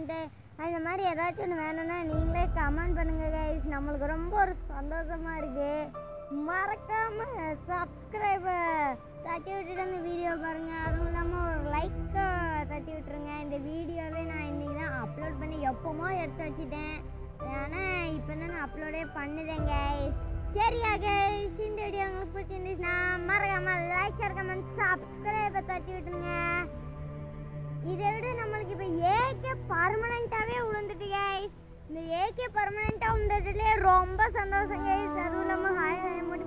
pant அந்த மாதிரி ஏதாச்சும் ஒன்று வேணும்னா நீங்களே கமெண்ட் பண்ணுங்க கைஸ் நம்மளுக்கு ரொம்ப ஒரு சந்தோஷமா இருக்கு மறக்காம சப்ஸ்கிரைப தட்டி விட்டுட்டு அந்த வீடியோ பாருங்க அதுவும் இல்லாமல் ஒரு லைக் தட்டி விட்டுருங்க இந்த வீடியோவே நான் இன்னைக்கு தான் அப்லோட் பண்ணி எப்போமோ எடுத்து வச்சுட்டேன் ஆனால் இப்போ தான் நான் அப்லோடே பண்ணுதேன் கைஸ் சரியா கைஸ் இந்த வீடியோ உங்களுக்கு பிடிச்சிருந்துச்சுன்னா மறக்காம லைக் ஷேர் கமெண்ட் சப்ஸ்கிரைபை தட்டி விட்டுருங்க இதை விட நம்மளுக்கு இப்போ ஏகே பர்மனண்ட்டாகவே விழுந்துட்டு கைஸ் இந்த ஏகே பர்மனண்ட்டாக வந்ததுலேயே ரொம்ப சந்தோஷம் கைஸ் அதுவும் இல்லாமல் ஹாய் ஹாய்